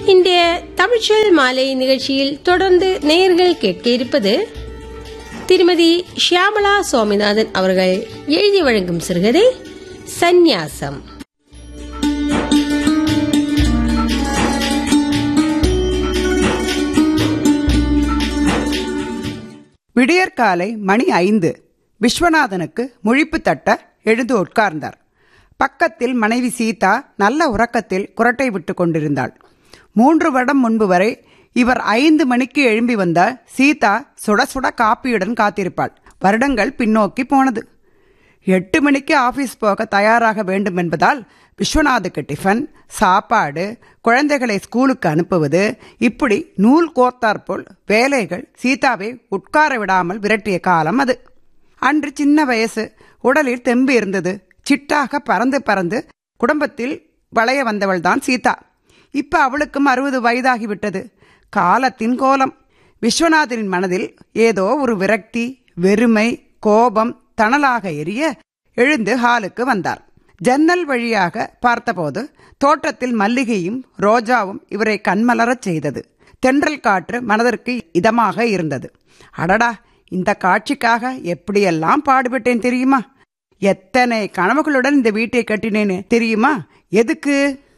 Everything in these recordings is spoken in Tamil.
இன்றைய தமிழ்ச்சொல் மாலை நிகழ்ச்சியில் தொடர்ந்து நேயர்கள் கேட்க இருப்பது திருமதி ஷியாமளா சுவாமிநாதன் அவர்கள் எழுதி வழங்கும் சிறுகதை சந்நியாசம் விடியற்காலை மணி ஐந்து விஸ்வநாதனுக்கு முழிப்பு தட்ட எழுந்து உட்கார்ந்தார் பக்கத்தில் மனைவி சீதா நல்ல உறக்கத்தில் குரட்டை விட்டு கொண்டிருந்தாள் மூன்று வருடம் முன்பு வரை இவர் ஐந்து மணிக்கு எழும்பி வந்த சீதா சுட சுட காப்பியுடன் காத்திருப்பாள் வருடங்கள் பின்னோக்கி போனது எட்டு மணிக்கு ஆபீஸ் போக தயாராக வேண்டும் என்பதால் விஸ்வநாதுக்கு டிஃபன் சாப்பாடு குழந்தைகளை ஸ்கூலுக்கு அனுப்புவது இப்படி நூல் கோர்த்தாற்போல் வேலைகள் சீதாவை உட்கார விடாமல் விரட்டிய காலம் அது அன்று சின்ன வயசு உடலில் தெம்பு இருந்தது சிட்டாக பறந்து பறந்து குடும்பத்தில் வளைய வந்தவள்தான் சீதா இப்ப அவளுக்கும் அறுபது வயதாகிவிட்டது காலத்தின் கோலம் விஸ்வநாதனின் மனதில் ஏதோ ஒரு விரக்தி வெறுமை கோபம் தணலாக எரிய எழுந்து ஹாலுக்கு வந்தார் ஜன்னல் வழியாக பார்த்தபோது தோட்டத்தில் மல்லிகையும் ரோஜாவும் இவரை கண்மலரச் செய்தது தென்றல் காற்று மனதிற்கு இதமாக இருந்தது அடடா இந்த காட்சிக்காக எப்படியெல்லாம் பாடுபட்டேன் தெரியுமா எத்தனை கனவுகளுடன் இந்த வீட்டை கட்டினேன்னு தெரியுமா எதுக்கு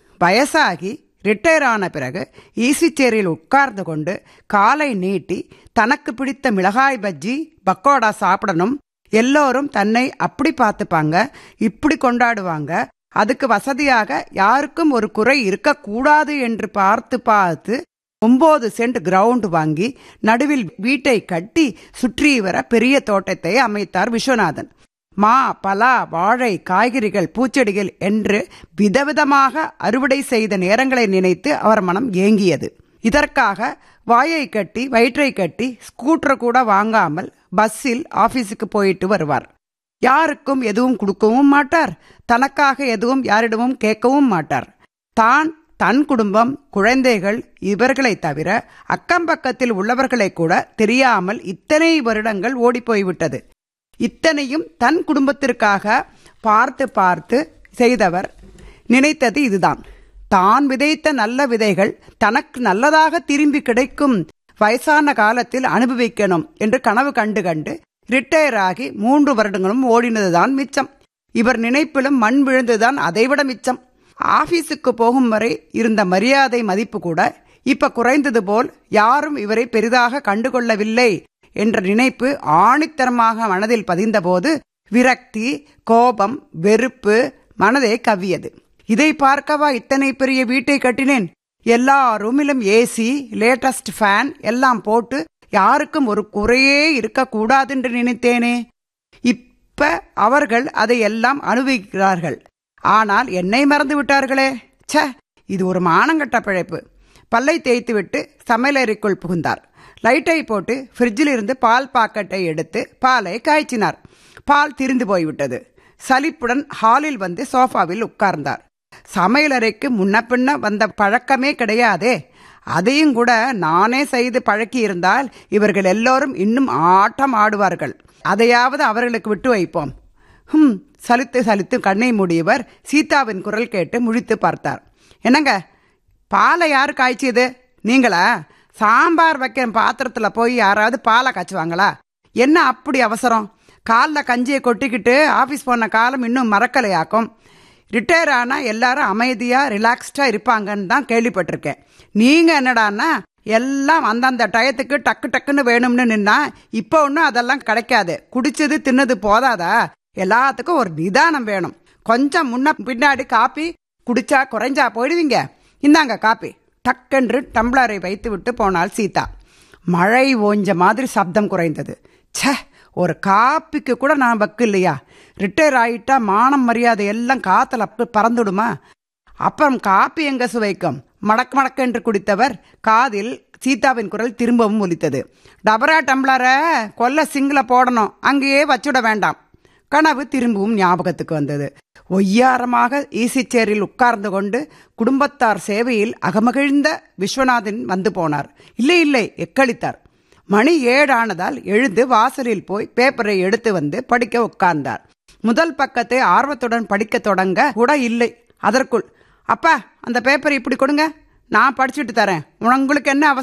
வயசாகி ரிட்டையர் ஆன பிறகு ஈசி சேரில் உட்கார்ந்து கொண்டு காலை நீட்டி தனக்கு பிடித்த மிளகாய் பஜ்ஜி பக்கோடா சாப்பிடணும் எல்லோரும் தன்னை அப்படி பார்த்துப்பாங்க இப்படி கொண்டாடுவாங்க அதுக்கு வசதியாக யாருக்கும் ஒரு குறை இருக்கக்கூடாது என்று பார்த்து பார்த்து ஒன்பது சென்ட் கிரவுண்ட் வாங்கி நடுவில் வீட்டை கட்டி சுற்றி வர பெரிய தோட்டத்தை அமைத்தார் விஸ்வநாதன் மா பலா வாழை காய்கறிகள் பூச்செடிகள் என்று விதவிதமாக அறுவடை செய்த நேரங்களை நினைத்து அவர் மனம் ஏங்கியது இதற்காக வாயை கட்டி வயிற்றை கட்டி ஸ்கூட்டர் கூட வாங்காமல் பஸ்ஸில் ஆபீஸுக்கு போயிட்டு வருவார் யாருக்கும் எதுவும் கொடுக்கவும் மாட்டார் தனக்காக எதுவும் யாரிடமும் கேட்கவும் மாட்டார் தான் தன் குடும்பம் குழந்தைகள் இவர்களை தவிர அக்கம் பக்கத்தில் உள்ளவர்களை கூட தெரியாமல் இத்தனை வருடங்கள் ஓடிப்போய்விட்டது இத்தனையும் தன் குடும்பத்திற்காக பார்த்து பார்த்து செய்தவர் நினைத்தது இதுதான் தான் விதைத்த நல்ல விதைகள் தனக்கு நல்லதாக திரும்பி கிடைக்கும் வயசான காலத்தில் அனுபவிக்கணும் என்று கனவு கண்டு கண்டு ரிட்டையர் ஆகி மூன்று வருடங்களும் ஓடினதுதான் மிச்சம் இவர் நினைப்பிலும் மண் விழுந்துதான் அதைவிட மிச்சம் ஆபீஸுக்கு போகும் வரை இருந்த மரியாதை மதிப்பு கூட இப்ப குறைந்தது போல் யாரும் இவரை பெரிதாக கண்டுகொள்ளவில்லை என்ற நினைப்பு ஆணித்தரமாக மனதில் பதிந்தபோது விரக்தி கோபம் வெறுப்பு மனதை கவ்வியது இதை பார்க்கவா இத்தனை பெரிய வீட்டை கட்டினேன் எல்லா ரூமிலும் ஏசி லேட்டஸ்ட் ஃபேன் எல்லாம் போட்டு யாருக்கும் ஒரு குறையே இருக்கக்கூடாது என்று நினைத்தேனே இப்ப அவர்கள் அதை எல்லாம் அனுபவிக்கிறார்கள் ஆனால் என்னை மறந்து விட்டார்களே ச்ச இது ஒரு மானங்கட்ட பிழைப்பு பல்லை தேய்த்துவிட்டு சமையலறைக்குள் புகுந்தார் லைட்டை போட்டு ஃப்ரிட்ஜில் இருந்து பால் பாக்கெட்டை எடுத்து பாலை காய்ச்சினார் பால் திரிந்து போய்விட்டது சலிப்புடன் ஹாலில் வந்து சோஃபாவில் உட்கார்ந்தார் சமையலறைக்கு முன்ன பின்ன வந்த பழக்கமே கிடையாதே அதையும் கூட நானே செய்து பழக்கி இருந்தால் இவர்கள் எல்லோரும் இன்னும் ஆட்டம் ஆடுவார்கள் அதையாவது அவர்களுக்கு விட்டு வைப்போம் ஹம் சலித்து சலித்து கண்ணை மூடியவர் சீதாவின் குரல் கேட்டு முழித்து பார்த்தார் என்னங்க பாலை யாரு காய்ச்சியது நீங்களா சாம்பார் வைக்கிற பாத்திரத்தில் போய் யாராவது பாலை காய்ச்சுவாங்களா என்ன அப்படி அவசரம் காலில் கஞ்சியை கொட்டிக்கிட்டு ஆஃபீஸ் போன காலம் இன்னும் மறக்கலையாக்கும் ரிட்டையர் ஆனால் எல்லாரும் அமைதியாக ரிலாக்ஸ்டாக இருப்பாங்கன்னு தான் கேள்விப்பட்டிருக்கேன் நீங்கள் என்னடான்னா எல்லாம் அந்தந்த டயத்துக்கு டக்கு டக்குன்னு வேணும்னு நின்னா இப்போ ஒன்றும் அதெல்லாம் கிடைக்காது குடிச்சது தின்னது போதாதா எல்லாத்துக்கும் ஒரு நிதானம் வேணும் கொஞ்சம் முன்ன பின்னாடி காப்பி குடிச்சா குறைஞ்சா போயிடுவீங்க இந்தாங்க காப்பி டக்கென்று டம்ளரை வைத்து விட்டு போனாள் சீதா மழை ஓஞ்ச மாதிரி சப்தம் குறைந்தது ச்சே ஒரு காப்பிக்கு கூட நான் வக்கு இல்லையா ரிட்டையர் ஆயிட்டா மானம் மரியாதை எல்லாம் காத்துல அப்படி பறந்துடுமா அப்புறம் காப்பி எங்க சுவைக்கும் மடக்கு மடக்கென்று குடித்தவர் காதில் சீதாவின் குரல் திரும்பவும் ஒலித்தது டபரா டம்ளரை கொல்ல சிங்கில போடணும் அங்கேயே வச்சுட வேண்டாம் கனவு திரும்பவும் ஞாபகத்துக்கு வந்தது ஒய்யாரமாக ஈசி சேரில் உட்கார்ந்து கொண்டு குடும்பத்தார் சேவையில் அகமகிழ்ந்த விஸ்வநாதன் வந்து போனார் இல்லை இல்லை எக்களித்தார் மணி ஏழானதால் எழுந்து வாசலில் போய் பேப்பரை எடுத்து வந்து படிக்க உட்கார்ந்தார் முதல் பக்கத்தை ஆர்வத்துடன் படிக்க தொடங்க கூட இல்லை அதற்குள் அப்பா அந்த பேப்பர் இப்படி கொடுங்க நான் படிச்சுட்டு தரேன் உங்களுக்கு என்ன அவசரம்